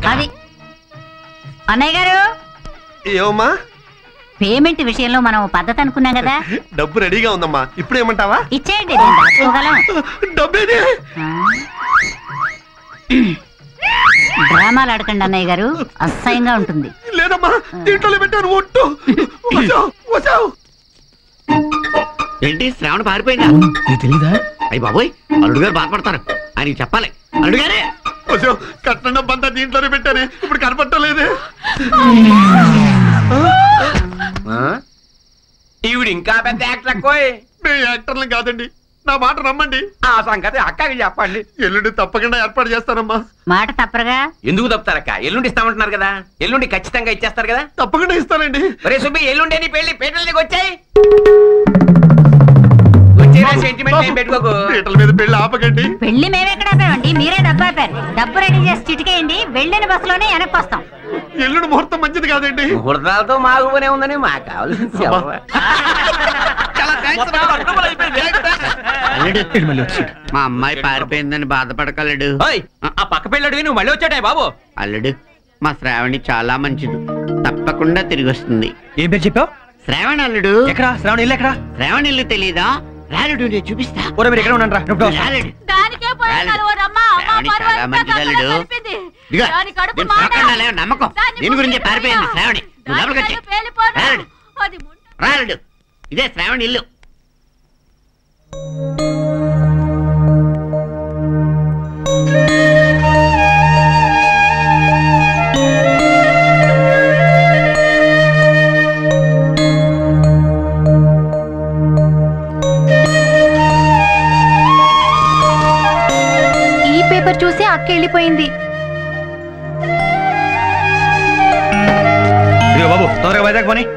అది అన్నయ్య గారు ఏమమ్మా పేమెంట్ విషయంలో మనం పద్ధతి అనుకున్నాం కదా డబ్బు రెడీగా ఉందమ్మా ఇప్పుడు ఏమంటావా ఇచ్చేయండి నేను దాచుకోగలం డబ్బేది ఆ? డ్రామాలు ఆడకండి అన్నయ్య గారు అసహ్యంగా ఉంటుంది లేదమ్మా దీంట్లో పెట్టాను ఒట్టు వచ్చావు వచ్చావు ఏంటి శ్రావణ పారిపోయిందా నీకు తెలీదా అయ్యి బాబోయ్ అల్లుడు గారు బాధపడతారు ఆయనకి చెప్పాలి అల్లుడు గారే వచ్చావు కట్టిన డబ్బంతా దీంట్లోనే పెట్టానే ఇప్పుడు కనపట్టలేదే ఈవిడ ఇంకా పెద్ద యాక్టర్ కోయ్ మేము యాక్టర్లు కాదండి నా మాట నమ్మండి ఆ సంగతి అక్కకి చెప్పండి ఎల్లుండి తప్పకుండా ఏర్పాటు చేస్తానమ్మా మాట తప్పరుగా ఎందుకు తప్పుతారక్క ఎల్లుండి ఇస్తామంటున్నారు కదా ఎల్లుండి ఖచ్చితంగా ఇచ్చేస్తారు కదా తప్పకుండా ఇస్తానండి ఒరే సుబ్బి ఎల్లుండి నీ పెళ్లి పీటలకి వచ్చాయి వచ్చేరా సెంటిమెంట్ ఏం పెట్టుకోకు పీటల మీద పెళ్లి ఆపకండి పెళ్లి మేమెక్కడ ఆపామండి మీరే డబ్బు ఆపారు డబ్బు రెడీ చేసి చిటికేయండి వెళ్ళిన బస్సులోనే వెనక్కి వస్తాం ఎల్లుండి ముహూర్తం మంచిది కాదండి ముహూర్తాలతో మాగునే ఉందని మాకు కావాల్సింది చెప్పవా? వీడు మళ్ళీ వచ్చాడు మా అమ్మాయి పారిపోయిందని బాధపడకలడు ఓయ్, ఆ పక్క పెళ్ళడివి నువ్వు మళ్ళీ వచ్చాడే బాబు అల్లుడు మా శ్రావణి చాలా మంచిది తప్పకుండా తిరిగి వస్తుంది ఏం పేరు చెప్పావు శ్రావణ అల్లుడు ఎక్కడా శ్రావణ ఇల్లు ఎక్కడా శ్రావణ ఇల్లు తెలీదా రాలుడు నేను చూపిస్తా ఓరే మీరు ఎక్కడ ఉన్నాను రా నువ్వు రా. రాలుడు దానికే పోయారు ఓరమ్మ, అమ్మ పరువు అంతా కథలో కలిపింది. ఇదిగో, నేను సోకండా లేవు, నమ్మకం దీని గురించి పారిపోయింది శ్రావణి నువ్వు లోపలికి వచ్చేయ్. రాలుడు రాలుడు ఇదే శ్రావణ ఇల్లు ఈ పేపర్ చూసి అక్క వెళ్ళిపోయింది ఇదిగో బాబు తొందరగా వైజాగ్ పోనీ